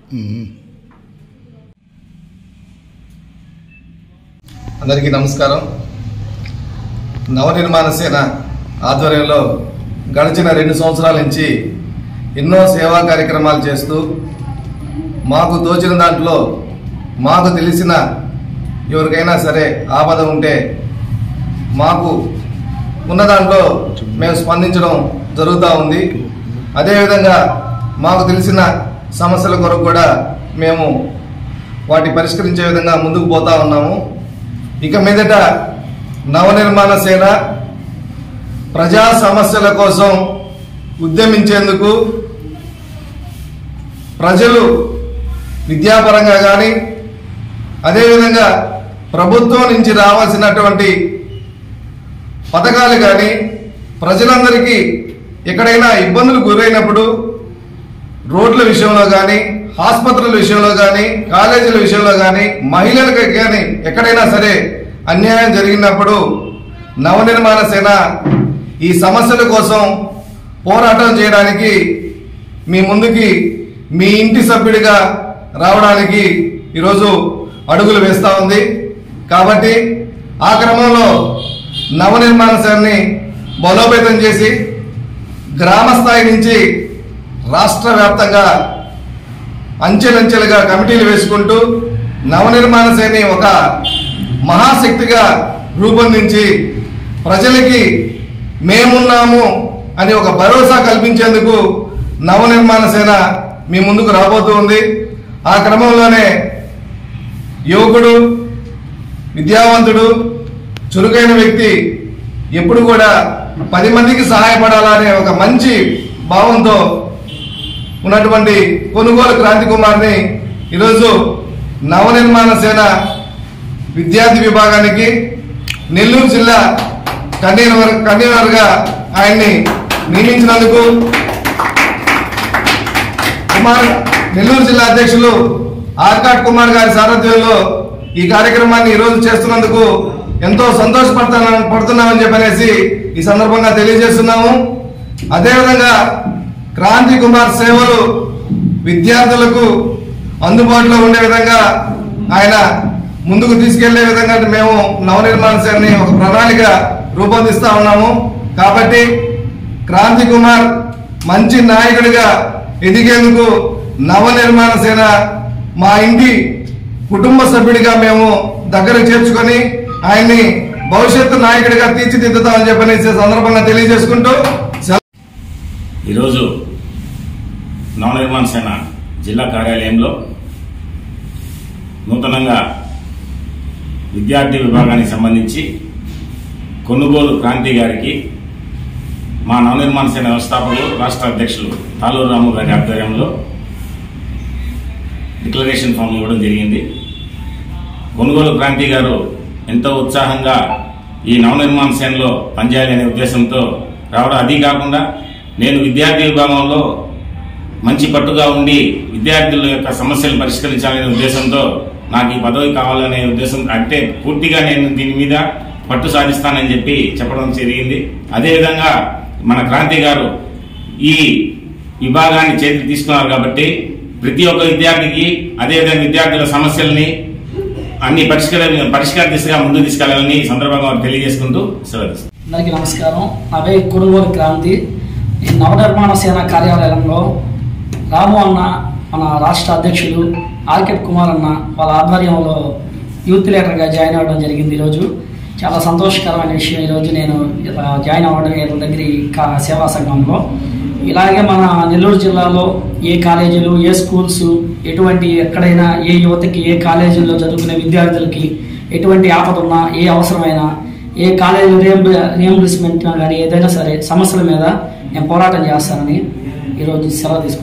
అందరికీ నమస్కారం నవనిర్మాణ సేన ఆధ్వర్యంలో గడిచిన రెండు సంవత్సరాల నుంచి ఎన్నో సేవా కార్యక్రమాలు చేస్తూ మాకు తోచిన దాంట్లో మాకు తెలిసిన ఎవరికైనా సరే ఆపద ఉంటే మాకు ఉన్న దాంట్లో మేము స్పందించడం జరుగుతూ ఉంది అదేవిధంగా మాకు తెలిసిన సమస్యల కొరకు కూడా మేము వాటి పరిష్కరించే విధంగా ముందుకు పోతా ఉన్నాము ఇక మీదట నవనిర్మాణ సేన ప్రజా సమస్యల కోసం ఉద్యమించేందుకు ప్రజలు విద్యాపరంగా కానీ అదేవిధంగా ప్రభుత్వం నుంచి రావాల్సినటువంటి పథకాలు కానీ ప్రజలందరికీ ఎక్కడైనా ఇబ్బందులు గురైనప్పుడు రోడ్ల విషయంలో కానీ ఆసుపత్రుల విషయంలో కానీ కాలేజీల విషయంలో కానీ మహిళలకు కానీ ఎక్కడైనా సరే అన్యాయం జరిగినప్పుడు నవనిర్మాణ సేన ఈ సమస్యల కోసం పోరాటం చేయడానికి మీ ముందుకి మీ ఇంటి సభ్యుడిగా రావడానికి ఈరోజు అడుగులు వేస్తూ ఉంది కాబట్టి ఆ క్రమంలో నవనిర్మాణ సేనని బలోపేతం చేసి గ్రామ స్థాయి నుంచి రాష్ట్ర వ్యాప్తంగా అంచెలంచెలుగా కమిటీలు వేసుకుంటూ నవనిర్మాణ సేని ఒక మహాశక్తిగా రూపొందించి ప్రజలకి మేమున్నాము అని ఒక భరోసా కల్పించేందుకు నవనిర్మాణ సేన మీ ముందుకు రాబోతూ ఉంది ఆ క్రమంలోనే యువకుడు విద్యావంతుడు చురుకైన వ్యక్తి ఎప్పుడు కూడా పది మందికి సహాయపడాలనే ఒక మంచి భావంతో ఉన్నటువంటి కొనుగోలు క్రాంతి కుమార్ని ఈరోజు నవనిర్మాణ సేన విద్యార్థి విభాగానికి నెల్లూరు జిల్లా కన్వీనర్ కన్వీనర్గా ఆయన్ని నియమించినందుకు కుమార్ నెల్లూరు జిల్లా అధ్యక్షులు ఆర్కాట్ కుమార్ గారి సారథ్యంలో ఈ కార్యక్రమాన్ని ఈరోజు చేస్తున్నందుకు ఎంతో సంతోషపడతా పడుతున్నామని చెప్పనేసి ఈ సందర్భంగా తెలియజేస్తున్నాము అదేవిధంగా క్రాంతి కుమార్ సేవలు విద్యార్థులకు అందుబాటులో ఉండే విధంగా ఆయన ముందుకు తీసుకెళ్లే విధంగా మేము నవనిర్మాణ సేనని ఒక ప్రణాళిక రూపొందిస్తా ఉన్నాము కాబట్టి క్రాంతి కుమార్ మంచి నాయకుడిగా ఎదిగేందుకు నవనిర్మాణ సేన మా ఇంటి కుటుంబ సభ్యుడిగా మేము దగ్గర చేర్చుకొని ఆయన్ని భవిష్యత్తు నాయకుడిగా తీర్చిదిద్దుతామని చెప్పనేసి సందర్భంగా తెలియజేసుకుంటూ సెలవు ఈరోజు నవనిర్మాణ సేన జిల్లా కార్యాలయంలో నూతనంగా విద్యార్థి విభాగానికి సంబంధించి కొనుగోలు క్రాంతి గారికి మా నవనిర్మాణ సేన వ్యవస్థాపకులు రాష్ట్ర అధ్యక్షులు తాలూరు రాము గారి ఆధ్వర్యంలో డిక్లరేషన్ ఫామ్ ఇవ్వడం జరిగింది కొనుగోలు క్రాంతి గారు ఎంతో ఉత్సాహంగా ఈ నవనిర్మాణ సేనలో పనిచేయాలనే ఉద్దేశంతో రావడం అది కాకుండా నేను విద్యార్థి విభాగంలో మంచి పట్టుగా ఉండి విద్యార్థుల యొక్క సమస్యలు పరిష్కరించాలనే ఉద్దేశంతో నాకు ఈ పదవి కావాలనే ఉద్దేశం అంటే పూర్తిగా నేను దీని మీద పట్టు సాధిస్తానని చెప్పి చెప్పడం జరిగింది అదేవిధంగా మన క్రాంతి గారు ఈ విభాగాన్ని చేతికి తీసుకున్నారు కాబట్టి ప్రతి ఒక్క విద్యార్థికి అదేవిధంగా విద్యార్థుల సమస్యల్ని అన్ని పరిష్కార పరిష్కార దిశగా ముందుకు తీసుకెళ్లాలని ఈ సందర్భంగా వారికి తెలియజేసుకుంటూ సెలవు అందరికీ నమస్కారం నా పేరు కొనుగోలు క్రాంతి ఈ నవనిర్మాణ సేన కార్యాలయంలో రాము అన్న మన రాష్ట్ర అధ్యక్షులు ఆర్కెట్ కుమార్ అన్న వాళ్ళ ఆధ్వర్యంలో యూత్ లీడర్గా జాయిన్ అవ్వడం జరిగింది ఈరోజు చాలా సంతోషకరమైన విషయం ఈరోజు నేను ఇలా జాయిన్ అవ్వడం వీళ్ళ దగ్గర ఈ కా- సేవా సంఘంలో ఇలాగే మన నెల్లూరు జిల్లాలో ఏ కాలేజీలు ఏ స్కూల్స్ ఎటువంటి ఎక్కడైనా ఏ యువతకి ఏ కాలేజీల్లో చదువుకునే విద్యార్థులకి ఎటువంటి ఆపద ఉన్నా ఏ అవసరమైనా ఏ కాలేజీ రియంబ రియంబర్స్మెంట్ కానీ ఏదైనా సరే సమస్యల మీద నేను పోరాటం చేస్తానని ఈరోజు సెలవు తీసుకుంటాను